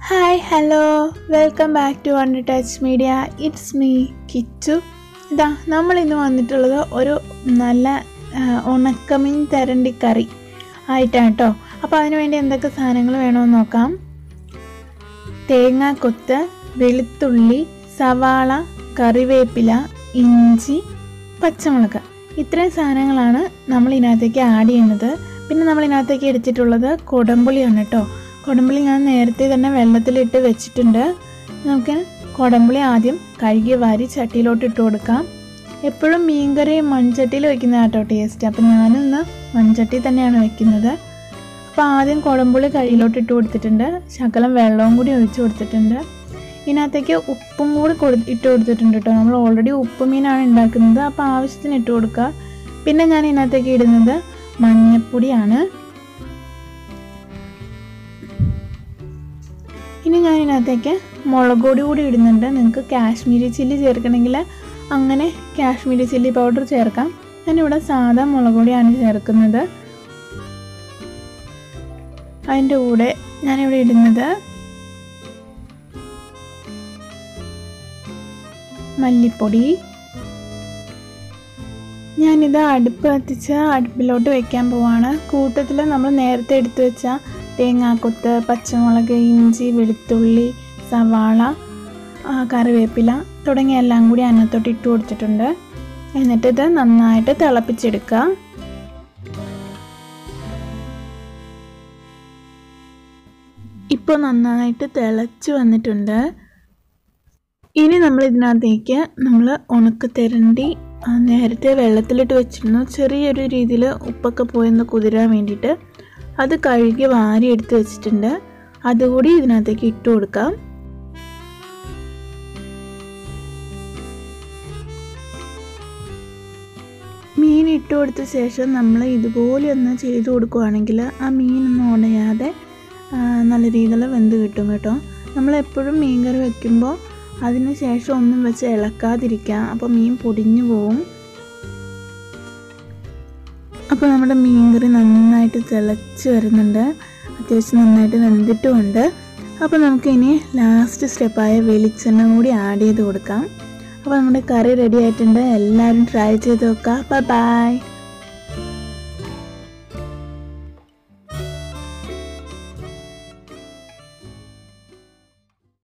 hi hello welcome back to one touch media it's me Kichu ഇതാ നമ്മൾ ഇന്ന് വന്നിട്ടുള്ളത് ഒരു നല്ല ആ, ഉണക്കമീൻ തരണ്ടി കറി ആയിട്ടാണ് കേട്ടോ അപ്പോൾ അതിന് വേണ്ടി എന്തൊക്കെ സാധനങ്ങൾ വേണമെന്ന് നോക്കാം തേങ്ങാക്കൊത്ത് വെളുത്തുള്ളി സവാള കറിവേപ്പില ഇഞ്ചി പച്ചമുളക് ഇത്രയും സാധനങ്ങളാണ് നമ്മൾ ഇതിനകത്തേക്ക് ആഡ് ചെയ്യുന്നത് പിന്നെ നമ്മൾ ഇതിനകത്തേക്ക് എടുത്തിട്ടുള്ളത് കൊടംപുളിയാണ് കേട്ടോ കൊടംപുളി ഞാൻ നേരത്തെ തന്നെ വെള്ളത്തിലിട്ട് വെച്ചിട്ടുണ്ട് നമുക്ക് കൊടംപുളി ആദ്യം കഴുകി വാരി ചട്ടിയിലോട്ട് ഇട്ട് കൊടുക്കാം എപ്പോഴും മീൻകറി മൺചട്ടിയിൽ വെക്കുന്ന കേട്ടോ ടേസ്റ്റ് അപ്പം ഞാനിന്ന് മൺചട്ടി തന്നെയാണ് വെക്കുന്നത് അപ്പോൾ ആദ്യം കുടംപുളി കയ്യിലോട്ട് ഇട്ട് കൊടുത്തിട്ടുണ്ട് ശകലം വെള്ളവും കൂടി ഒഴിച്ച് കൊടുത്തിട്ടുണ്ട് ഇതിനകത്തേക്ക് ഉപ്പും കൂടി കൊടു ഇട്ട് കൊടുത്തിട്ടുണ്ട് കേട്ടോ നമ്മൾ ഓൾറെഡി ഉപ്പ് മീനാണ് ഉണ്ടാക്കുന്നത് അപ്പോൾ ആവശ്യത്തിന് ഇട്ട് കൊടുക്കുക പിന്നെ ഞാൻ ഇതിനകത്തേക്ക് ഇടുന്നത് മഞ്ഞപ്പൊടിയാണ് ഇനി ഞാൻ ഇതിനകത്തേക്ക് മുളക് പൊടി കൂടി ഇടുന്നുണ്ട് നിങ്ങൾക്ക് കാശ്മീരി ചില്ലി ചേർക്കണമെങ്കിൽ അങ്ങനെ കാശ്മീരി ചില്ലി പൗഡർ ചേർക്കാം ഞാനിവിടെ സാധാ മുളക് പൊടിയാണ് ചേർക്കുന്നത് അതിൻ്റെ കൂടെ ഞാനിവിടെ ഇടുന്നത് മല്ലിപ്പൊടി ഞാനിത് അടുപ്പ് കത്തിച്ച് അടുപ്പിലോട്ട് വെക്കാൻ പോവാണ് കൂട്ടത്തിൽ നമ്മൾ നേരത്തെ എടുത്തു വെച്ച തേങ്ങാക്കൊത്ത് പച്ചമുളക് ഇഞ്ചി വെളുത്തുള്ളി സവാള ആ, കറിവേപ്പില തുടങ്ങിയ എല്ലാം കൂടി അതിനകത്തോട്ട് ഇട്ട് കൊടുത്തിട്ടുണ്ട് എന്നിട്ട് ഇത് നന്നായിട്ട് തിളപ്പിച്ചെടുക്കുക ഇപ്പോൾ നന്നായിട്ട് തിളച്ച് വന്നിട്ടുണ്ട് ഇനി നമ്മൾ ഇതിനകത്തേക്ക് നമ്മൾ ഉണക്ക തിരണ്ടി ആ, നേരത്തെ വെള്ളത്തിലിട്ട് വെച്ചിരുന്നു ചെറിയൊരു രീതിയിൽ ഉപ്പൊക്കെ പോയെന്ന് കുതിരാൻ വേണ്ടിയിട്ട് അത് കഴുകി വാരി എടുത്ത് വെച്ചിട്ടുണ്ട് അതുകൂടി ഇതിനകത്തേക്ക് ഇട്ട് കൊടുക്കാം മീൻ ഇട്ട് കൊടുത്ത ശേഷം നമ്മൾ ഇതുപോലെ ഒന്ന് ചെയ്ത് കൊടുക്കുവാണെങ്കിൽ ആ മീനൊന്നും ഉടയാതെ ആ, നല്ല രീതിയിൽ വെന്ത് കിട്ടും കേട്ടോ നമ്മളെപ്പോഴും മീൻ കറി വെക്കുമ്പോൾ അതിന് ശേഷം ഒന്നും വെച്ച് ഇളക്കാതിരിക്കുക അപ്പോൾ മീൻ പൊടിഞ്ഞു പോവും അപ്പോൾ നമ്മുടെ മീൻ കറി നന്നായിട്ട് തിളച്ച് വരുന്നുണ്ട് അത്യാവശ്യം നന്നായിട്ട് വെന്തിട്ടുമുണ്ട് അപ്പോൾ നമുക്ക് ഇനി ലാസ്റ്റ് സ്റ്റെപ്പായ വെളിച്ചെണ്ണ കൂടി ആഡ് ചെയ്ത് കൊടുക്കാം അപ്പോൾ നമ്മുടെ കറി റെഡി ആയിട്ടുണ്ട് എല്ലാവരും ട്രൈ ചെയ്ത് നോക്കാം ബൈ ബൈ